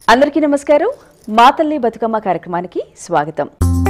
అందరికీ నమస్కారం మా తల్లి బతుకమ్మ కార్యక్రమానికి స్వాగతం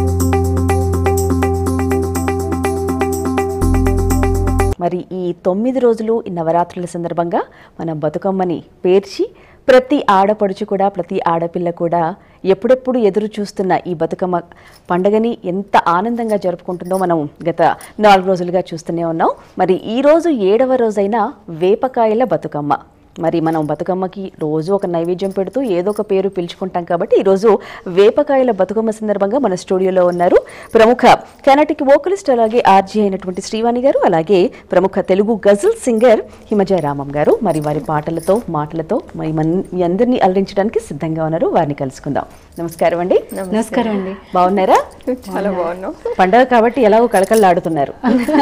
మరి ఈ తొమ్మిది రోజులు ఈ నవరాత్రుల సందర్భంగా మనం బతుకమ్మని పేర్చి ప్రతి ఆడపడుచు కూడా ప్రతి ఆడపిల్ల కూడా ఎప్పుడెప్పుడు ఎదురు చూస్తున్న ఈ బతుకమ్మ పండగని ఎంత ఆనందంగా జరుపుకుంటుందో మనం గత నాలుగు రోజులుగా చూస్తూనే ఉన్నాం మరి ఈ రోజు ఏడవ రోజైన వేపకాయల బతుకమ్మ మరి మనం బతుకమ్మకి రోజు ఒక నైవేద్యం పెడుతూ ఏదో ఒక పేరు పిలుచుకుంటాం కాబట్టి ఈరోజు వేపకాయల బతుకమ్మ సందర్భంగా మన స్టూడియోలో ఉన్నారు ప్రముఖ కర్ణాటిక్ వోకలిస్ట్ అలాగే ఆర్జీ అయినటువంటి శ్రీవాణి గారు అలాగే ప్రముఖ తెలుగు గజల్ సింగర్ హిమజయ రామం గారు మరి వారి పాటలతో మాటలతో మరి మన మీ అందరినీ అలరించడానికి సిద్ధంగా ఉన్నారు వారిని కలుసుకుందాం నమస్కారం అండి నమస్కారం అండి బాగున్నారా చాలా బాగున్నాం పండగ కాబట్టి ఎలాగో కళకళలాడుతున్నారు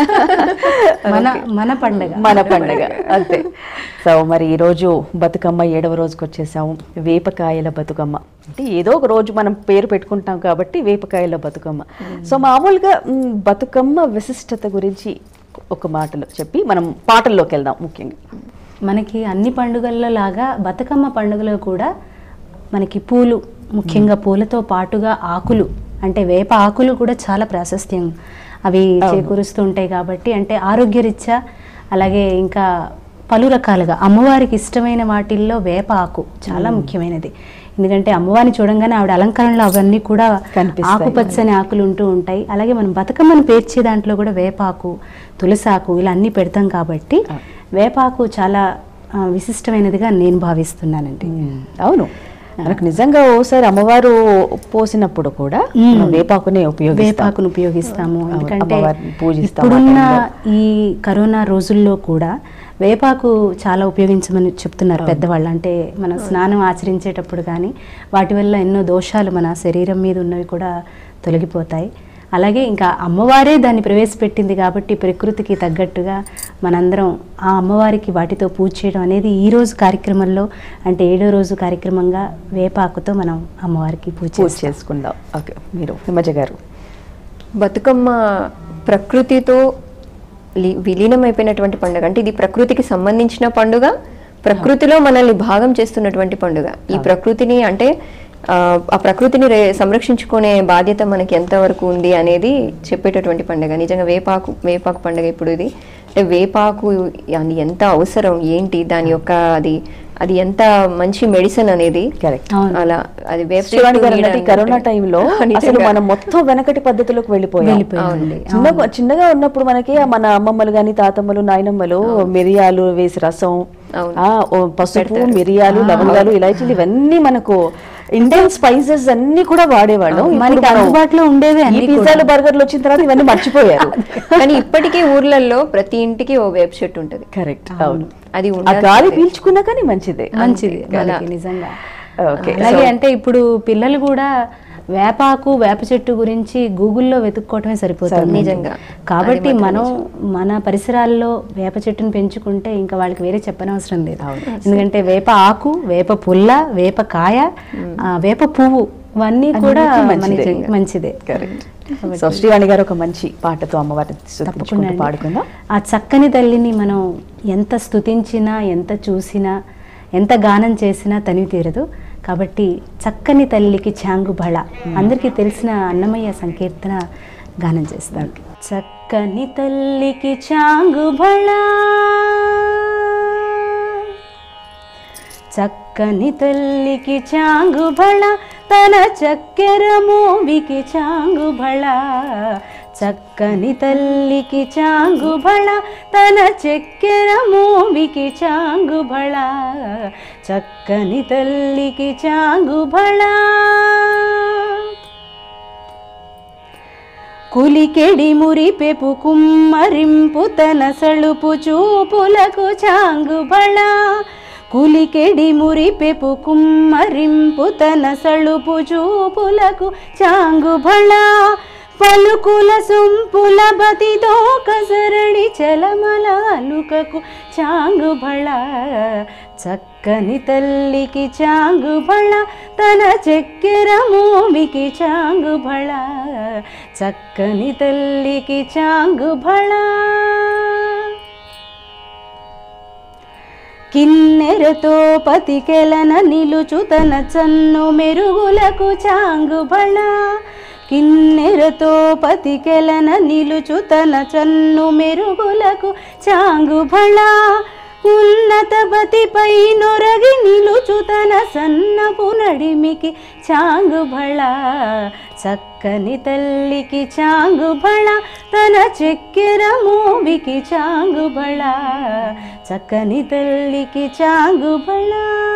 మన మన పండగ మన పండగ అంతే సో మరి ఈ రోజు బతుకమ్మ ఏడవ రోజుకి వచ్చేసాము వేపకాయల బతుకమ్మ అంటే ఏదో ఒక రోజు మనం పేరు పెట్టుకుంటాం కాబట్టి వేపకాయల బతుకమ్మ సో మామూలుగా మ్, బతుకమ్మ విశిష్టత గురించి ఒక మాటలో చెప్పి మనం పాటల్లోకి వెళ్దాం ముఖ్యంగా మనకి అన్ని పండుగల్లో లాగా బతుకమ్మ పండుగలో కూడా మనకి పూలు ముఖ్యంగా పూలతో పాటుగా ఆకులు అంటే వేప ఆకులు కూడా చాలా ప్రాశస్త్యం అవి చేకూరుస్తూ ఉంటాయి కాబట్టి అంటే ఆరోగ్యరీత్యా అలాగే ఇంకా పలు రకాలుగా అమ్మవారికి ఇష్టమైన వాటిల్లో వేప ఆకు చాలా ముఖ్యమైనది ఎందుకంటే అమ్మవారిని చూడంగానే ఆవిడ అలంకరణలో అవన్నీ కూడా కనిపిస్తాయి. ఆకుపచ్చని ఆకులు ఉంటూ ఉంటాయి అలాగే మనం బతుకమ్మను పేర్చే దాంట్లో కూడా వేపాకు తులసాకు ఇలా అన్నీ పెడతాం కాబట్టి వేపాకు చాలా ఆ, విశిష్టమైనదిగా నేను భావిస్తున్నానండి అవును మనకు నిజంగా ఓసారి అమ్మవారు పోసినప్పుడు కూడా మ్మ్. మనం వేపాకునే ఉపయోగిస్తాం వేపాకును ఉపయోగిస్తాము అవును, ఎందుకంటే అమ్మవారిని పూజిస్తాం ఆ ఇప్పుడున్న టైంలో. ఈ కరోనా రోజుల్లో కూడా వేపాకు చాలా ఉపయోగించమని చెప్తున్నారు పెద్దవాళ్ళు అంటే మనం స్నానం ఆచరించేటప్పుడు కానీ వాటి వల్ల ఎన్నో దోషాలు మన శరీరం మీద ఉన్నవి కూడా తొలగిపోతాయి అలాగే ఇంకా అమ్మవారే దాన్ని ప్రవేశపెట్టింది కాబట్టి ప్రకృతికి తగ్గట్టుగా మనందరం ఆ అమ్మవారికి వాటితో పూజ చేయడం అనేది ఈ రోజు కార్యక్రమంలో అంటే ఏడో రోజు కార్యక్రమంగా వేపాకుతో మనం అమ్మవారికి పూజ పూజ చేస్తాం చేసుకుందాం ఓకే మీరు హిమజ గారు బతుకమ్మ ప్రకృతితో లి- విలీనమైపోయినటువంటి పండుగ అంటే ఇది ప్రకృతికి సంబంధించిన పండుగ ప్రకృతిలో మనల్ని భాగం చేస్తున్నటువంటి పండుగ ఈ ప్రకృతిని అంటే ఆ, ఆ ప్రకృతిని రే- సంరక్షించుకునే బాధ్యత మనకి ఎంతవరకు ఉంది అనేది చెప్పేటటువంటి పండుగ నిజంగా వేపాకు వేపాకు పండుగ ఇప్పుడు ఇది అంటే వేపాకు అది ఎంత అవసరం ఏంటి దాని యొక్క అది అది ఎంత మంచి మెడిసిన్ అనేది కరెక్ట్ అవును. అలా అది వేప శ్రీవాణి చెట్టు గారు నీడ అన్నట్టు ఈ అన్నట్టు. కరోనా టైంలో నిజంగా. అసలు మనం మొత్తం వెనకటి పద్ధతిలోకి వెళ్ళిపోయాం వెళ్ళిపోయామండి. చిన్నగా చిన్నగా ఉన్నప్పుడు మనకి ఆ మన అమ్మమ్మలు గాని తాతమ్మలు నాయనమ్మలు మిరియాలు వేసి రసం అవును. ఆ ఓ పసుపు మిరియాలు లవంగాలు ఇలాచీలు ఇవన్నీ మనకు ఇండియన్ స్పైసెస్ అన్ని కూడా వాడేవాళ్ళం ఇప్పుడు మనకి మనం అందుబాటులో ఉండేవి ఈ అన్ని పిజ్జాలు బర్గర్లు వచ్చిన తర్వాత ఇవన్నీ మర్చిపోయారు కానీ ఇప్పటికీ ఊర్లలో ప్రతి ఇంటికి ఓ వేప చెట్టు ఉంటది కరెక్ట్ అవును అది ఆ ఉండాల్సిందే. గాలి పీల్చుకున్నా కానీ మంచిదే మంచిది అంతే కదా. వాళ్ళకి నిజంగా ఓకే అలాగే అంటే ఇప్పుడు పిల్లలు కూడా వేపాకు వేప చెట్టు గురించి గూగుల్లో వెతుక్కోవటమే సరిపోతుంది నిజంగా. కాబట్టి మనం మన పరిసరాల్లో వేప చెట్టును పెంచుకుంటే ఇంకా వాళ్ళకి వేరే చెప్పనవసరం లేదు ఎందుకంటే వేప ఆకు వేప పుల్ల వేప కాయ ఆ, వేప పువ్వు ఇవన్నీ కూడా మంచిదే. మనకి మంచిదే కరెక్ట్ సో శ్రీవాణి గారు ఒక మంచి పాటతో అమ్మవారిని తప్పకుండా స్తుతించుకుంటూ అండి. పాడుకుందాం ఆ చక్కని తల్లిని మనం ఎంత స్తుతించినా ఎంత చూసినా ఎంత గానం చేసినా తనివి తీరదు కాబట్టి చక్కని తల్లికి చాంగు బళ అందరికీ తెలిసిన అన్నమయ్య సంకీర్తన గానం చేస్తాం చక్కని తల్లికి చాంగు బళ చక్కని తల్లికి చాంగు బళ తన చక్కెర మూవికి చాంగు బళ చక్కని తల్లికి చాంగు బళ తన చక్కెర మూవికి చాంగు బళ చక్కని తల్లికి చాంగు బళ కులికెడి మురిపెపు కుమ్మరింపు తన సళుపు చూపులకు చాంగుబళ కులికెడి మురిపెపు కుమ్మరింపు తన సళుపు చూపులకు చాంగుబళ పలుకుల సొంపుల బతితో కసరడి చలమల అలుకకు చాంగుబళ చక్కని తల్లికి చాంగుబళ తన చక్కెర మూవికి చాంగుబళ చక్కని తల్లికి చాంగుబళ కిన్నెరతో పతికెలన నిలుచు తన చన్ను మెరుగులకు చాంగుబళ కిన్నెరతో పతికెలన నిలుచు తన చన్ను మెరుగులకు చాంగుబళ ఉన్నత బతిపై నొరగి నిలుచు తన సన్నపు నడిమికి చాంగుబళ చక్కని తల్లికి చాంగుబళ తన చెక్కెర మోవికి చాంగుబళ చక్కని తల్లికి చాంగుబళ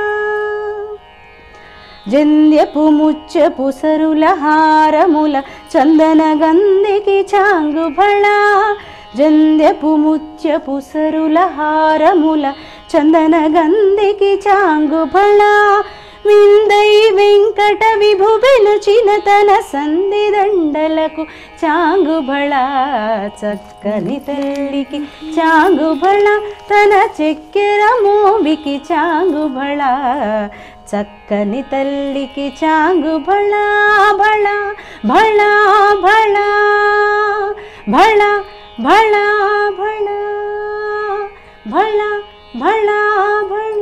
జంధ్యపు ముచ్చపు సరుల హారముల చందన గంధికి చాంగుబళ జంధ్యపు ముత్యపు సరుల హారముల చందన గంధికి చాంగుబళ విందై వెంకట విభు వెలుచిన తన సంధి దండలకు చాంగుబళ చక్కని తల్లికి చాంగుబళ తన చెక్కెర మోవికి చాంగుబళ చక్కని తల్లికి చాంగుబళ బళ బళ బళ బళ బళ బళ బళ బళ బళ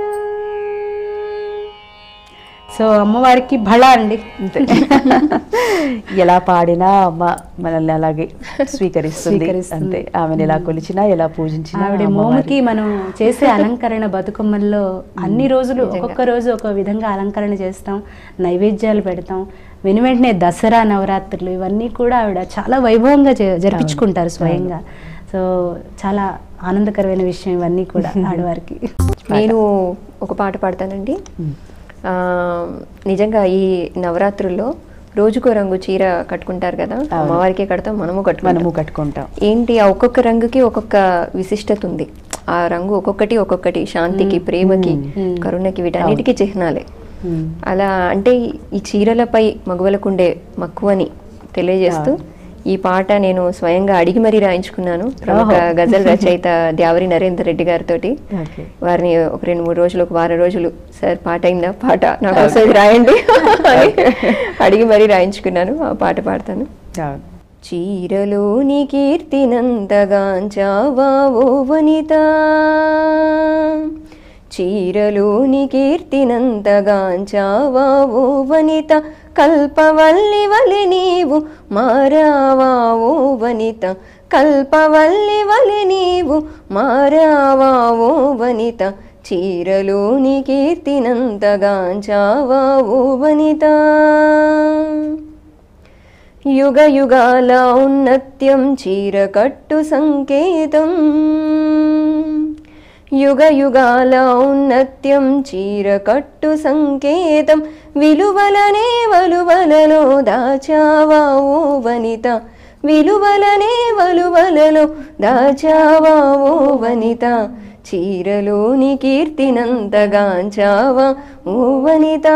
సో అమ్మవారికి బళ అండి అంతే ఎలా పాడినా అమ్మ మనల్ని అలాగే స్వీకరిస్తుంది స్వీకరిస్తుంది. అంతే ఆమెను ఎలా కొలిచినా ఎలా పూజించినా ఆవిడ అమ్మవారి- మోముకి మనం చేసే అలంకరణ బతుకమ్మల్లో అన్ని రోజులు ఒక్కొక్క రోజు ఒక విధంగా అలంకరణ చేస్తాం నైవేద్యాలు పెడతాం వెను వెంటనే దసరా నవరాత్రులు ఇవన్నీ కూడా ఆవిడ చాలా వైభవంగా జ- జరిపించుకుంటారు స్వయంగా సో చాలా ఆనందకరమైన విషయం ఇవన్నీ కూడా ఆడవారికి నేను ఒక పాట పాడతానండి ఆ, నిజంగా ఈ నవరాత్రుల్లో రోజుకో రంగు చీర కట్టుకుంటారు కదా అమ్మవారికే కడతాం మనము కట్టుకుంటాం మనము కట్టుకుంటాం ఏంటి ఆ ఒక్కొక్క రంగుకి ఒక్కొక్క విశిష్టత ఉంది ఆ రంగు ఒక్కొక్కటి ఒక్కొక్కటి శాంతికి ప్రేమకి కరుణకి వీటన్నిటికీ చిహ్నాలే అలా అంటే ఈ చీరలపై మగవలకుండే మక్కువని తెలియజేస్తూ ఈ పాట నేను స్వయంగా అడిగి మరీ రాయించుకున్నాను ప్రముఖ గజల్ రచయిత ద్యావరి నరేందర్ రెడ్డి గారితో ఓకే వారిని ఒక రెండు మూడు రోజులు ఒక వారం రోజులు సార్ పాట అయిందా పాట నాకు ఒకసారి రాయండి అని అడిగి మరీ రాయించుకున్నాను ఆ పాట పాడతాను అవును. చీరలోని కీర్తినంతగాంచావా ఓ వనిత చీరలోని కీర్తినంతగాంచావా ఓ వనిత కల్పవల్లి వలి నీవు మారావా ఓ వనిత కల్పవల్లి వలి నీవు మారావా ఓ వనిత చీరలోని కీర్తినంతగాంచావా ఓ వనిత యుగ యుగాల ఔన్నత్యం చీరకట్టు సంకేతం యుగ యుగాల ఔన్నత్యం చీరకట్టు సంకేతం విలువలనే వలువలలో దాచావా ఓ వనిత విలువలనే వలువలలో దాచావా ఓ వనిత చీరలోని కీర్తినంతగాంచావా ఓ వనిత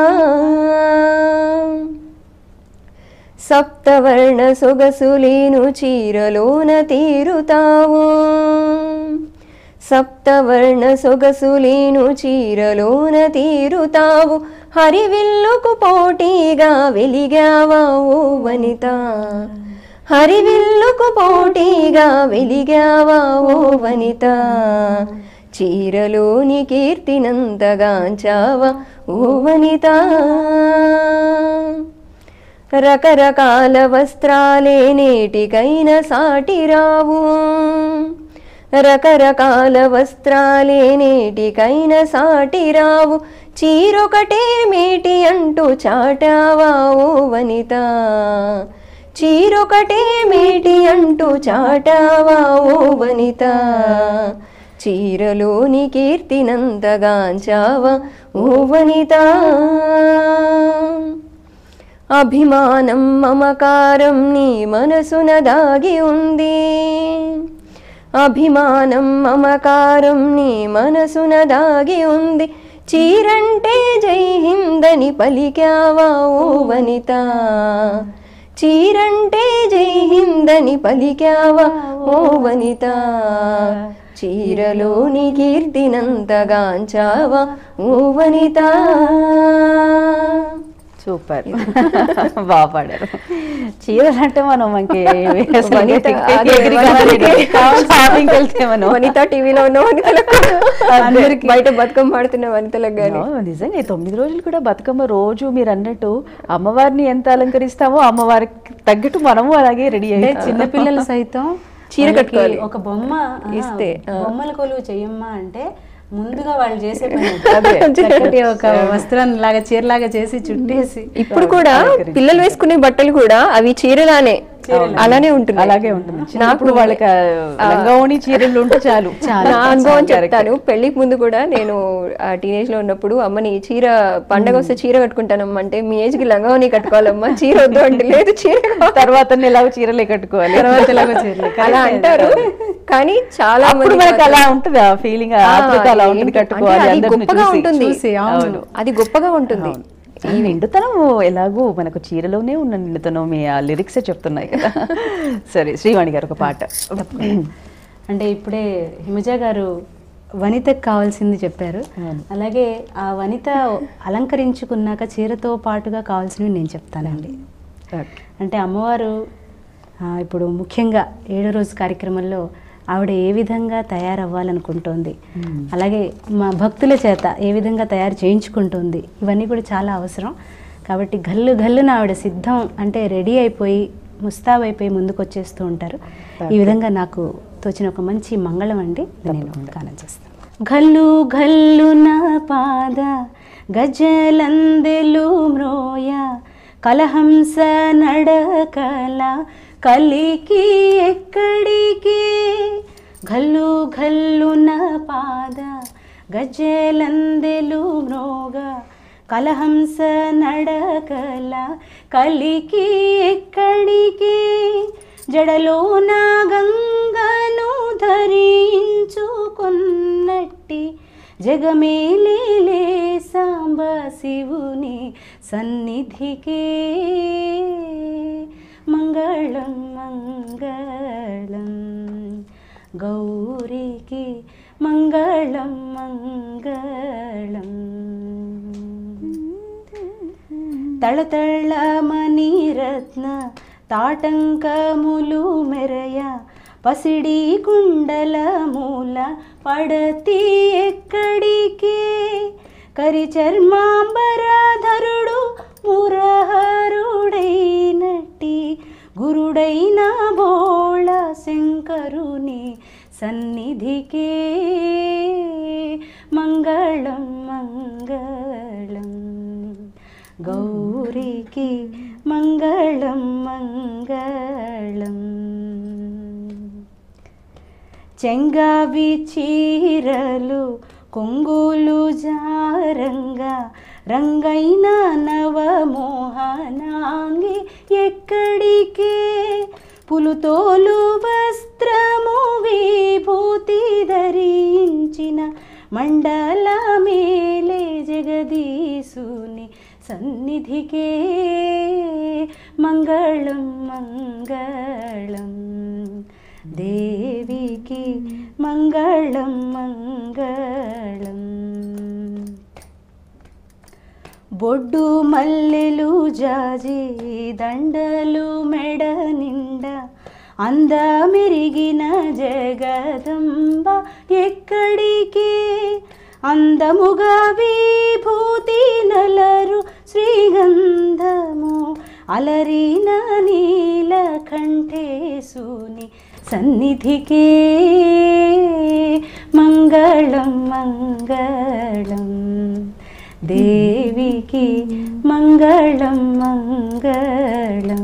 సప్తవర్ణ సొగసులేను చీరలోన తీరుతావు సప్తవర్ణ సొగసులేను చీరలోన తీరుతావు హరివిల్లుకు పోటీగా వెలిగావా ఓ వనిత హరివిల్లుకు పోటీగా వెలిగావా ఓ వనిత చీరలోని కీర్తినంతగాంచావా ఓ వనిత రకరకాల వస్త్రాలే నేటికైన సాటిరావు రకరకాల వస్త్రాలే నేటికైన సాటిరావు చీరొకటే మేటి అంటూ చాటావా ఓ వనిత చీరొకటే మేటి అంటూ చాటావా ఓ వనిత చీరలోని కీర్తినంతగాంచావా ఓ వనిత అభిమానం మమకారం నీ మనసున దాగి ఉంది అభిమానం మమకారం నీ మనసున దాగి ఉంది చీరంటే జై హిందని పలికావా ఓ వనిత చీరంటే జై హిందని పలికావా ఓ వనిత చీరలోని కీర్తినంతగాంచావా ఓ వనిత సూపర్ బాగా పాడారు చీరలు అంటే మనం మనకి అసలు వనిత, అదే, ఎగిరిగా వనితకి షాపింగ్కి వెళ్తే మనం వనిత టీవీలో ఉన్న వనితలకు అందరికి బయట బతుకమ్మ ఆడుతున్న వనితలకు కానీ అవును, నిజంగా ఈ తొమ్మిది రోజులు కూడా బతుకమ్మ రోజు మీరు అన్నట్టు అమ్మవారిని ఎంత అలంకరిస్తామో అమ్మవారికి తగ్గట్టు మనము అలాగే రెడీ అంటే అయ్యి చిన్నపిల్లలు సైతం చీర వాళ్ళకి కట్టుకోవాలి. ఒక బొమ్మ ఆహా, ఇస్తే, ఆ. బొమ్మల కొలువు చెయ్యమ్మా అంటే ముందుగా వాళ్ళు చేసే పని అదే. చక్కటి ఒక వస్త్రాన్ని లాగా చీరలాగా చేసి చుట్టేసి ఇప్పుడు కూడా పిల్లలు వేసుకునే బట్టలు కూడా అవి చీరలానే అలానే ఉంటుంది అలాగే ఉంటుంది చిన్నప్పుడు వాళ్ళకి ఆ లంగావోణి చీరలు ఉంటే చాలు నా అనుభవం చెప్తాను పెళ్లికి ముందు కూడా నేను టీనేజ్ లో ఉన్నప్పుడు అమ్మని చీర పండగ వస్తే చీర కట్టుకుంటానమ్మా అంటే మీ ఏజ్ కి లంగావని కట్టుకోవాలమ్మా చీర వద్దు అంటే లేదు చీర కావాలి." తర్వాత ఎలాగో చీరలే కట్టుకోవాలి తర్వాత ఎలాగో చీరలు అలా అంటారు కానీ చాలా అప్పుడు మంది మనకి అలా ఉంటుంది ఆ ఫీలింగ్ ఆతృత అలా ఉంటుంది ఏంటి- కట్టుకోవాలి అంటే అది అందరిని గొప్పగా చూసి. ఉంటుంది చూసి, అవును. అది గొప్పగా ఉంటుంది ఈ నిండుతనం ఎలాగో మనకు చీరలోనే ఉన్న నిండుతనం మీ ఆ లిరిక్సే చెప్తున్నాయి కదా సరే శ్రీవాణి గారు ఒక పాట అంటే ఇప్పుడే హిమజ గారు వనితకు కావాల్సింది చెప్పారు అవును. అలాగే ఆ వనిత అలంకరించుకున్నాక చీరతో పాటుగా కావాల్సినవి నేను చెప్తానండి అంటే అమ్మవారు ఆ, ఇప్పుడు ముఖ్యంగా ఏడో రోజు కార్యక్రమంలో ఆవిడ ఏ విధంగా తయారవ్వాలనుకుంటోంది అలాగే మా భక్తుల చేత ఏ విధంగా తయారు చేయించుకుంటుంది ఇవన్నీ కూడా చాలా అవసరం కాబట్టి గల్లు గల్లున ఆవిడ సిద్ధం అంటే రెడీ అయిపోయి ముస్తాబైపోయి ముందుకు వచ్చేస్తూ ఉంటారు ఈ విధంగా నాకు తోచిన ఒక మంచి మంగళం అండి నేను గానం చేస్తాను గల్లు గల్లు నా పాద గజలందెలు మ్రోయ కలహంస నడకల కలికి ఎక్కడికి గల్లు గల్లు నా పాద గజలందెలు మ్రోగ కలహంస నడకల కలికి ఎక్కడికి జడలో నా గంగను ధరించుకున్నట్టి జగమేలేలే సాంబ శివుని సన్నిధికే మంగళం మంగళం గౌరికి మంగళం మంగళం తళతళ మణిరత్న తాటంకములు మెరయ పసిడి కుండల మూల పడతి ఎక్కడికే కరి చర్మాంబరధరుడు మురహరుడైనట్టి గురుడైన బోళ శంకరుని సన్నిధికే మంగళం మంగళం గౌరికి మంగళం మంగళం చెంగావి చీరలు కొంగులు జారంగా రంగైన నవమోహనాంగి ఎక్కడికే పులుతోలు వస్త్రము విభూతి ధరించిన మండల మేలే జగదీసుని సన్నిధికే మంగళం మంగళం దేవికి మంగళం మంగళం బొడ్డు మల్లెలు జాజి దండలు మెడ నిండా అందమెరిగిన జగదంబ ఎక్కడికి అందముగా విభూతి నలరు శ్రీగంధము అలరిన నీలకంఠేశుని సన్నిధికే మంగళం మంగళం దేవికి మంగళం మంగళం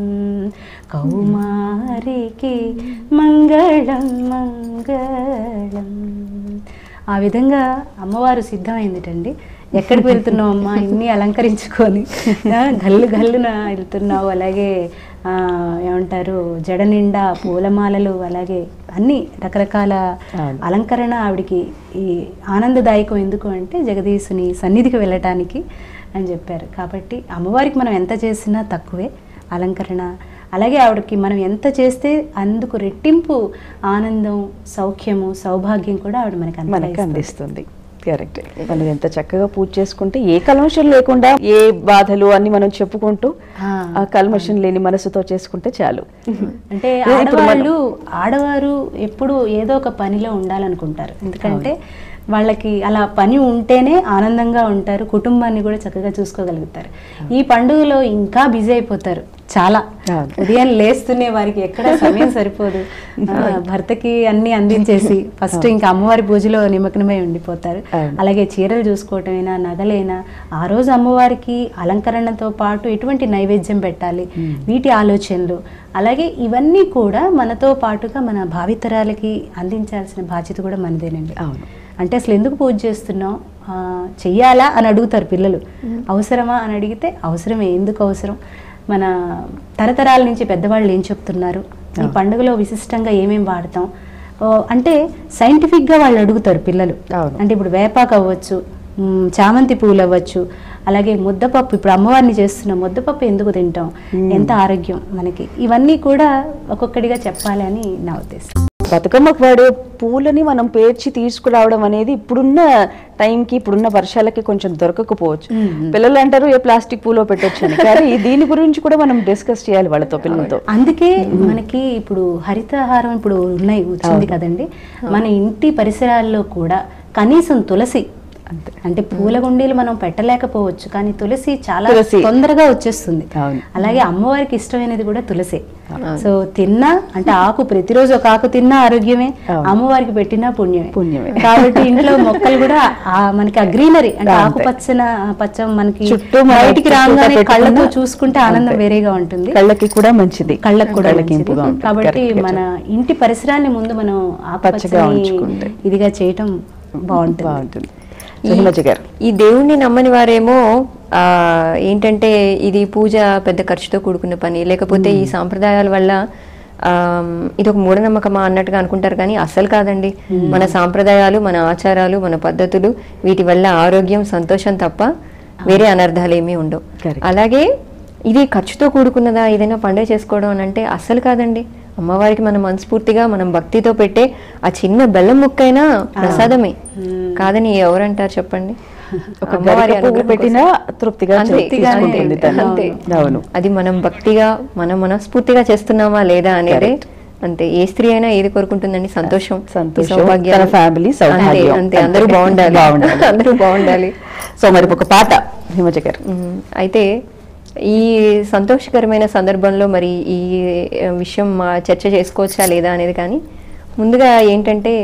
కౌమారికి మంగళం మంగళం ఆ విధంగా అమ్మవారు సిద్ధమైందిటండి ఎక్కడికి వెళ్తున్నావు అమ్మా ఇన్ని అలంకరించుకొని ఆ, గల్లు గల్లున వెళ్తున్నావు అలాగే ఆ, ఏమంటారు జడ నిండా పూలమాలలు అలాగే అన్ని రకరకాల అవును. అలంకరణ ఆవిడికి ఈ ఆనందదాయకం ఎందుకు అంటే జగదీశుని సన్నిధికి వెళ్ళటానికి అని చెప్పారు కాబట్టి అమ్మవారికి మనం ఎంత చేసినా తక్కువే అలంకరణ అలాగే ఆవిడకి మనం ఎంత చేస్తే అందుకు రెట్టింపు ఆనందం సౌఖ్యము సౌభాగ్యం కూడా ఆవిడ మనకి మనకు అందిస్తుంది అందిస్తుంది కరెక్ట్ మనం ఎంత చక్కగా పూజ చేసుకుంటే ఏ కల్మషం లేకుండా ఏ బాధలు అన్ని మనం చెప్పుకుంటూ ఆ, ఆ కల్మషం లేని మనసుతో చేసుకుంటే చాలు అంటే ఇప్పుడు మనం- ఆడవాళ్ళు ఆడవారు ఎప్పుడు ఏదో ఒక పనిలో ఉండాలనుకుంటారు ఎందుకంటే వాళ్ళకి అలా పని ఉంటేనే ఆనందంగా ఉంటారు కుటుంబాన్ని కూడా చక్కగా చూసుకోగలుగుతారు ఈ పండుగలో ఇంకా బిజీ అయిపోతారు చాలా అవును. ఉదయం లేస్తూనే వారికి ఎక్కడ సమయం సరిపోదు ఆ, భర్తకి అన్ని అందించేసి ఫస్ట్ ఇంకా అమ్మవారి పూజలో నిమగ్నమై ఉండిపోతారు అవును. అలాగే చీరలు చూసుకోవటమైనా నగలైనా ఆ రోజు అమ్మవారికి అలంకరణతో పాటు ఎటువంటి నైవేద్యం పెట్టాలి వీటి ఆలోచనలు అలాగే ఇవన్నీ కూడా మనతో పాటుగా మన భావితరాలకి అందించాల్సిన బాధ్యత కూడా మనదేనండి అవును అంటే అసలు ఎందుకు పూజ చేస్తున్నాం ఆ, చెయ్యాలా అని అడుగుతారు పిల్లలు అవసరమా అని అడిగితే అవసరమే ఎందుకు అవసరం మన తరతరాల నుంచి పెద్దవాళ్ళు ఏం చెప్తున్నారు ఈ పండుగలో విశిష్టంగా ఏమేం వాడతాం ఓ, అంటే సైంటిఫిక్గా వాళ్ళు అడుగుతారు పిల్లలు అవును. అంటే ఇప్పుడు వేపాకు అవ్వచ్చు మ్, చామంతి పూలు అవ్వచ్చు అలాగే ముద్దపప్పు ఇప్పుడు అమ్మవారిని చేస్తున్న ముద్దపప్పు ఎందుకు తింటాం ఎంత ఆరోగ్యం మనకి ఇవన్నీ కూడా ఒక్కొక్కటిగా చెప్పాలి అని నా ఉద్దేశం బతుకమ్మకు వాడే పూలని మనం పేర్చి తీసుకురావడం అనేది ఇప్పుడున్న టైంకి ఇప్పుడున్న వర్షాలకి కొంచెం దొరకకపోవచ్చు పిల్లలు అంటారు ఏ ప్లాస్టిక్ పూలో పెట్టొచ్చు అని కానీ దీని గురించి కూడా మనం డిస్కస్ చేయాలి వాళ్ళతో పిల్లలతో అందుకే మనకి ఇప్పుడు హరితహారం ఇప్పుడు ఉన్నాయి వచ్చింది కదండి మన ఇంటి పరిసరాల్లో కూడా కనీసం తులసి అంతే. అంటే పూల గుండీలు మనం పెట్టలేకపోవచ్చు కానీ తులసి చాలా తులసి. తొందరగా వచ్చేస్తుంది అవును. అలాగే అమ్మవారికి ఇష్టమైనది కూడా తులసే సో తిన్నా అంటే ఆకు ప్రతిరోజు ఒక ఆకు తిన్నా ఆరోగ్యమే అవును. అమ్మవారికి పెట్టినా పుణ్యమే పుణ్యమే. కాబట్టి ఇంట్లో మొక్కలు కూడా ఆ మనకి ఆ గ్రీనరీ అంటే అంతే. ఆకుపచ్చన పచ్చ మనకి చుట్టూ మనం బయటికి చుట్టూతా రాగానే కళ్ళతో పెట్టుకున్నా చూసుకుంటే ఆనందం అంతే. వేరేగా ఉంటుంది కళ్ళకి కూడా మంచిది కళ్ళకు కూడా కళ్ళకి మంచిది. ఇంపుగా ఉంటుంది. కాబట్టి Correct గా మన ఇంటి పరిసరాన్ని ముందు మనం పచ్చగా ఆకుపచ్చని ఉంచుకుంటే. ఇదిగా చేయటం బాగుంటుంది బాగుంటుంది సుహిమజ గారు ఈ దేవుణ్ణి నమ్మని వారేమో ఆ ఏంటంటే ఇది పూజ పెద్ద ఖర్చుతో కూడుకున్న పని లేకపోతే ఈ సాంప్రదాయాల వల్ల ఆ, ఇది ఒక మూఢనమ్మకమా అన్నట్టుగా అనుకుంటారు కానీ అస్సలు కాదండి మన సాంప్రదాయాలు మన ఆచారాలు మన పద్ధతులు వీటి వల్ల ఆరోగ్యం సంతోషం తప్ప వేరే అనర్థాలు ఏమీ ఉండవు Correct. అలాగే ఇది ఖర్చుతో కూడుకున్నదా ఏదైనా పండుగ చేసుకోవడం అని అంటే అస్సలు కాదండి అమ్మవారికి మనం మనస్ఫూర్తిగా మనం భక్తితో పెట్టే ఆ చిన్న బెల్లం ముక్కైనా ప్రసాదమే కాదని ఎవరంటారు చెప్పండి ఒక అమ్మవారి గరిక పువ్వు అనుగ్రహం పెట్టినా తృప్తిగా అంతే, తీసుకుంటుంది అంతే, తను. అంతే. అవును అది మనం భక్తిగా మనం మనస్ఫూర్తిగా చేస్తున్నామా లేదా అనేది అంతే ఏ స్త్రీ అయినా ఏది కోరుకుంటుందండి సంతోషం ఈ సంతోషం, సౌభాగ్యాలు. తన family అంతే సౌభాగ్యం. అంతే అందరూ అంతే. బాగుండాలి బాగుండాలి. అందరూ బాగుండాలి సో మరి ఒక పాట హిమజ గారు ఉమ్, అయితే ఈ సంతోషకరమైన సందర్భంలో మరి ఈ ఆ, విషయం మా చర్చ చేసుకోవచ్చా లేదా అనేది కానీ ముందుగా ఏంటంటే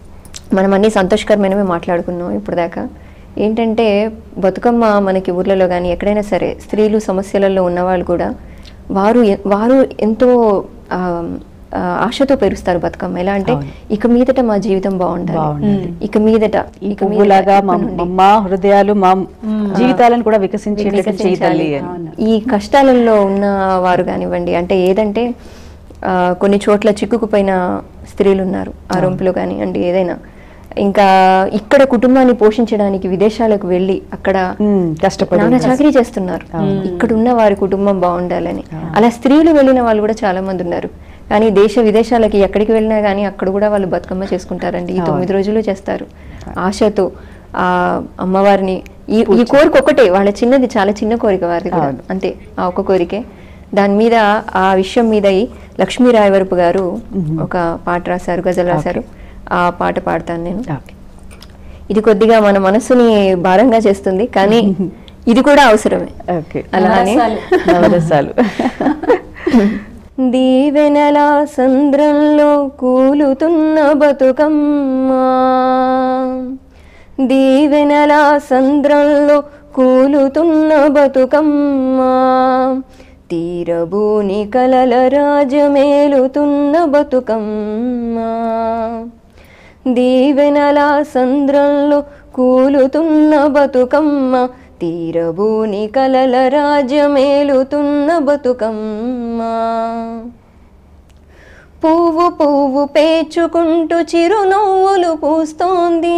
మనం అన్ని సంతోషకరమైనవి మాట్లాడుకున్నాం ఇప్పుడు దాకా ఏంటంటే బతుకమ్మ మనకి ఊర్లలో కానీ ఎక్కడైనా సరే స్త్రీలు సమస్యలలో ఉన్నవాళ్ళు కూడా వారు ఎ- వారు ఎంతో ఆ, ఆ, ఆశతో పెరుస్తారు బతుకమ్మ ఎలా అంటే ఇక మీదట మా జీవితం బాగుండాలి బాగుండాలి. ఇక మీదట ఈ ఇక పువ్వులాగా మీదట మా ఇప్పటి నుండి. మా హృదయాలు మా జీవితాలను కూడా వికసించేటట్టు చేయి తల్లి అని అవును. ఈ కష్టాలలో ఉన్న వారు కానివ్వండి అంటే ఏదంటే ఆ, కొన్ని చోట్ల చిక్కుకుపోయిన స్త్రీలు ఉన్నారు ఆ రొంపులో కానివ్వండి ఏదైనా ఇంకా ఇక్కడ కుటుంబాన్ని పోషించడానికి విదేశాలకు వెళ్ళి అక్కడ ఉమ్, కష్టపడి నానా చాకరీ చేస్తున్నారు ఇక్కడ ఉన్న వారి కుటుంబం బాగుండాలని అలా స్త్రీలు వెళ్ళిన వాళ్ళు కూడా చాలా మంది ఉన్నారు కానీ దేశ విదేశాలకి ఎక్కడికి వెళ్ళినా కానీ అక్కడ కూడా వాళ్ళు బతుకమ్మ చేసుకుంటారండి ఈ తొమ్మిది రోజులు చేస్తారు ఆశతో ఆ అమ్మవారిని ఈ ఈ కోరిక ఒకటే వాళ్ళ చిన్నది చాలా చిన్న కోరిక వారిది కూడా అవును. అంతే ఆ ఒక్క కోరికే దాని మీద ఆ విషయం మీద ఈ లక్ష్మీ రాయవరపు గారు ఒక పాట రాశారు గజల్ రాశారు ఆ పాట పాడతాను నేను ఓకే. ఇది కొద్దిగా మన మనసుని భారంగా చేస్తుంది కానీ ఇది కూడా అవసరమే ఓకే అలా అని నవరసాలు దీవెనల సంద్రంలో కూలుతున్న బతుకమ్మ దీవెనల సంద్రంలో కూలుతున్న బతుకమ్మ తీరబూని కలల రాజమేలుతున్న బతుకమ్మ దీవెనల సంద్రంలో కూలుతున్న బతుకమ్మ తీరబూని కలల రాజ్యమేలుతున్న బతుకమ్మ పువ్వు పువ్వు పేచుకుంటూ చిరునవ్వులు పూస్తోంది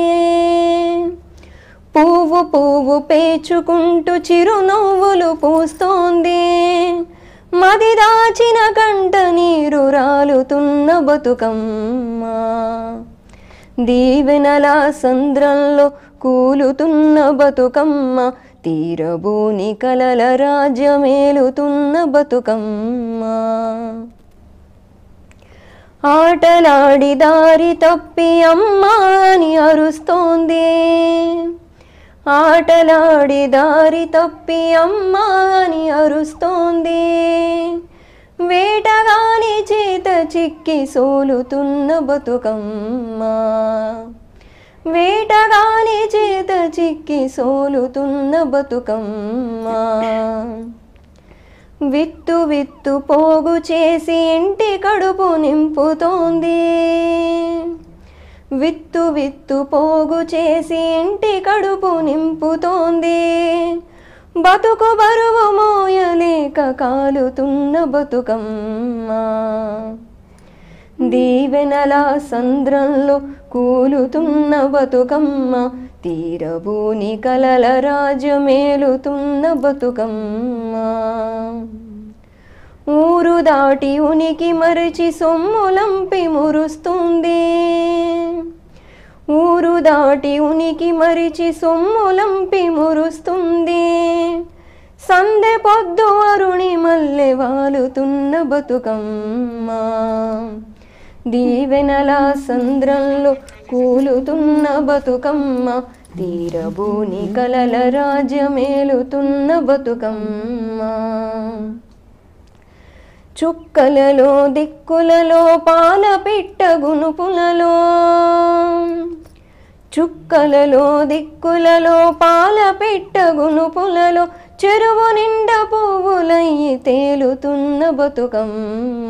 పువ్వు పువ్వు పేచుకుంటూ చిరునవ్వులు పూస్తోంది మది దాచిన గంట నీరు రాలుతున్న బతుకమ్మ దీవెనల సంద్రంలో కూలుతున్న బతుకమ్మ తీరబోని కలల రాజ్యమేలుతున్న బతుకమ్మ ఆటలాడి దారి తప్పి అమ్మా అని అరుస్తోంది ఆటలాడి దారి తప్పి అమ్మా అని అరుస్తోంది వేటగాని చేత చిక్కి సోలుతున్న బతుకమ్మ వేటగాని చేత చిక్కి సోలుతున్న బతుకమ్మ విత్తు విత్తు పోగు చేసి ఇంటి కడుపు నింపుతోంది విత్తు విత్తు పోగు చేసి ఇంటి కడుపు నింపుతోంది బతుకు బరువు మోయలేక కాలుతున్న బతుకమ్మ దీవెనల సంద్రంలో కూలుతున్న బతుకమ్మ తీరబూని కలల రాజ్యమేలుతున్న బతుకమ్మ ఊరు దాటి ఉనికి మరిచి సొమ్ములంపి మురుస్తుంది ఊరు దాటి ఉనికి మరిచి సొమ్ములంపి మురుస్తుంది సందె పొద్దు అరుణి మల్లె వాలుతున్న బతుకమ్మ దీవెనల సంద్రంలో కూలుతున్న బతుకమ్మ తీరబూని కలల రాజ్యమేలుతున్న బతుకమ్మ చుక్కలలో దిక్కులలో పాల పిట్ట గునుపులలో చుక్కలలో దిక్కులలో పాల పిట్ట గునుపులలో చెరువు నిండా పువ్వులయ్యి తేలుతున్న బతుకమ్మ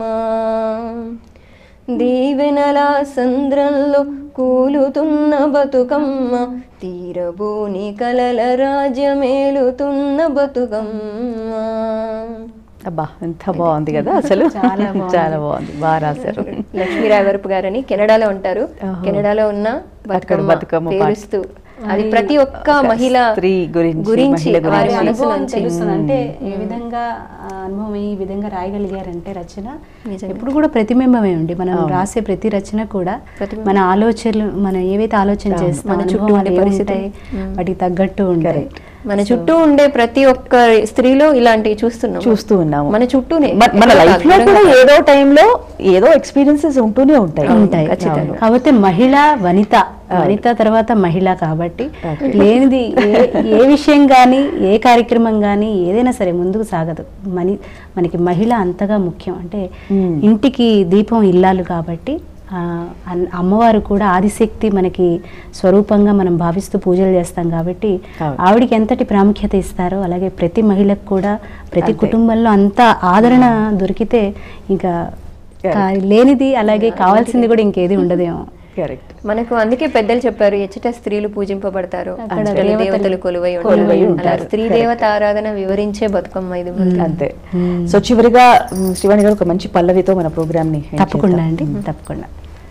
దీవెనల సంద్రంలో కూలుతున్న బతుకమ్మ తీరబోని కలల రాజ్యమేలుతున్న బతుకమ్మ అబ్బా ఎంత బాగుంది కదా అసలు చాలా బాగుంది. చాలా బాగుంది బాగా రాశారు లక్ష్మీరాయ్ వరపు గారని కెనడాలో ఉంటారు ఓహో. కెనడాలో ఉన్న అక్కడ బతుకమ్మ బతుకమ్మ పాట. పేరుస్తూ అది ప్రతి ఒక్క ఒక మహిళ స్త్రీ గురించి, గురించి మహిళ వారి గురించి. మనసు అనుభవం నుంచి తెలుస్తుంది అంటే ఏ విధంగా ఆ అనుభవం ఈ విధంగా రాయగలిగారంటే రచన నిజంగా. ఎప్పుడు కూడా ప్రతిబింబమే ఉండి మనం రాసే ప్రతి రచన కూడా ప్రతిబింబం. మన ఆలోచనలు మనం ఏవైతే ఆలోచన చేస్తామో మన చుట్టూ అనుభవాలు ఉండే ఏవి పరిస్థితులు. ఉంటాయి, వాటికి తగ్గట్టు ఉంటాయి మన చుట్టూ ఉండే ప్రతి ఒక్క స్త్రీలో ఇలాంటివి చూస్తున్నాం చూస్తూ ఉన్నాము మన చుట్టూనే మన- మన ఎక్కడో లైఫ్ లో కాదు, కూడా దూరంగా ఏదో టైంలో ఏదో ఎక్స్పీరియన్సెస్ ఉంటూనే ఉంటాయి ఉంటాయి ఖచ్చితంగా. కాకపోతే మహిళ వనిత వనిత తర్వాత మహిళ కాబట్టి Okay. లేనిది ఏ ఏ విషయం కానీ ఏ కార్యక్రమం కానీ ఏదైనా సరే ముందుకు సాగదు మని మనకి మహిళ అంతగా ముఖ్యం అంటే Hmm. ఇంటికి దీపం ఇల్లాలు కాబట్టి ఆ, అన్- అమ్మవారు కూడా ఆదిశక్తి మనకి స్వరూపంగా మనం భావిస్తూ పూజలు చేస్తాం కాబట్టి అవును. ఆవిడికి ఎంతటి ప్రాముఖ్యత ఇస్తారో అలాగే ప్రతి మహిళకు కూడా ప్రతి అంతే. కుటుంబంలో అంత ఆదరణ దొరికితే ఇంకా కా- లేనిది అలాగే కావాల్సింది కూడా ఇంకేది ఉండదేమో కరెక్ట్ మనకు అందుకే పెద్దలు చెప్పారు ఎచ్చట స్త్రీలు పూజింపబడతారు అక్కడ అక్కడ దేవతలు దేవతలు కొలువై కొలువై ఉంటారు అలా ఉంటారు. స్త్రీ దేవత ఆరాధన వివరించే బతుకమ్మ ఇది మనకి. అంతే సో చివరిగా మ్, శ్రీవాణి గారు ఒక మంచి పల్లవితో మన ప్రోగ్రామ్ ని end తప్పకుండా చేద్దాం. అండి తప్పకుండా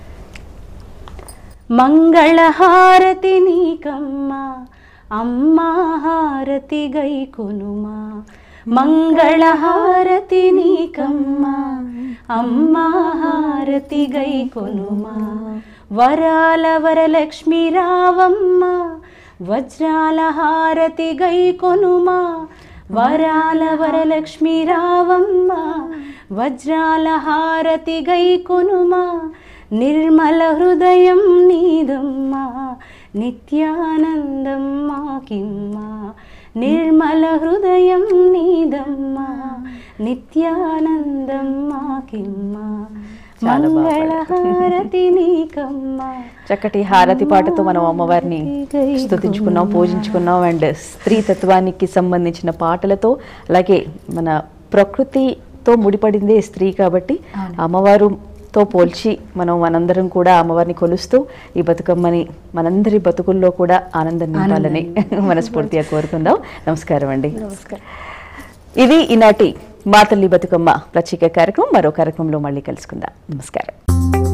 మంగళహారతి నీకమ్మ అమ్మా హారతి గై కొనుమా మంగళహారతి నీకమ్మ అమ్మా హారతి గై కొనుమా వరాల వరలక్ష్మి రావమ్మ వజ్రాల హారతి గై కొనుమా వరాల వరలక్ష్మి రావమ్మ వజ్రాల హారతి గై కొనుమా నిర్మల హృదయం నీదమ్మా నిత్యానందం మాకిమ్మా నిర్మల హృదయం నీదమ్మా నిత్యానందం మాకిమ్మా చాలా బాగా మంగళహారతి నీకమ్మా చక్కటి హారతి పాటతో మనం అమ్మవారిని స్తుతించుకున్నాం పూజించుకున్నాం అండ్ స్త్రీ తత్వానికి సంబంధించిన పాటలతో అలాగే మన ప్రకృతితో ముడిపడిందే స్త్రీ కాబట్టి అవును. అమ్మవారుతో పోల్చి మనం మనందరం కూడా అమ్మవారిని కొలుస్తూ ఈ బతుకమ్మని మనందరి బతుకుల్లో కూడా ఆనందం నింపాలని మనస్ఫూర్తిగా కోరుకుందాం నమస్కారం అండి నమస్కారం ఇది ఈనాటి మా తల్లి బతుకమ్మ ప్రత్యేక కార్యక్రమం మరో కార్యక్రమంలో మళ్ళీ కలుసుకుందాం నమస్కారం